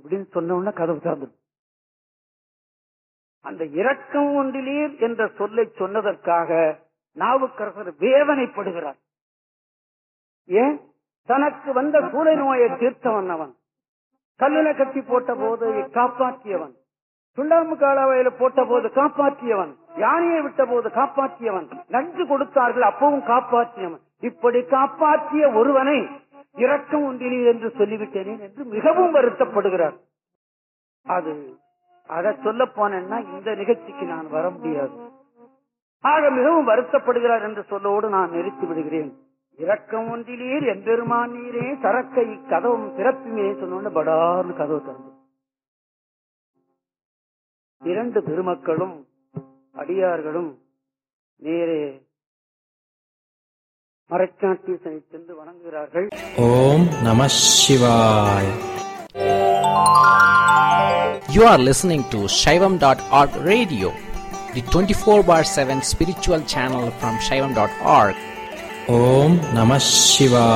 இப்படின்னு சொன்ன உடனே கதவு திறந்து அந்த இரக்கம் ஒன்றிலீர் என்ற சொல்லை சொன்னதற்காக நாவுக்கரசர் வேதனைப்படுகிறார் ஏன் தனக்கு வந்த சூளை நோயை தீர்த்தவன் அவன் கல்லில கட்டி போட்ட போது காப்பாற்றியவன் சுண்ணாம்பு காலாவையில போட்ட போது காப்பாற்றியவன் யானையை விட்ட போது காப்பாற்றியவன் நஞ்சு கொடுத்தார்கள் அப்பவும் காப்பாற்றியவன் இப்படி காப்பாற்றிய ஒருவனை இரக்கம் ஒன்றிலே என்று சொல்லிவிட்டேனே என்று மிகவும் வருத்தப்படுகிறார் அது அதை சொல்ல போனேன்னா இந்த நிகழ்ச்சிக்கு நான் வர முடியாது ஆக மிகவும் வருத்தப்படுகிறார் என்று சொல்லோடு நான் நிறுத்தி விடுகிறேன் இரக்கம் ஒன்றிலீர் எம்பெருமான் நீரே சரக்கை கதவும் திறப்புமே சொன்ன படார்னு கதவு திறந்து இரண்டு பெருமக்களும் அடியார்களும் நேரே மறைக்காட்டீசனை சென்று வணங்குகிறார்கள் ஓம் நம சிவாய் You are listening to Shaivam.org radio, the 24 bar 7 spiritual channel from Shaivam.org. Om Namah Shivaya.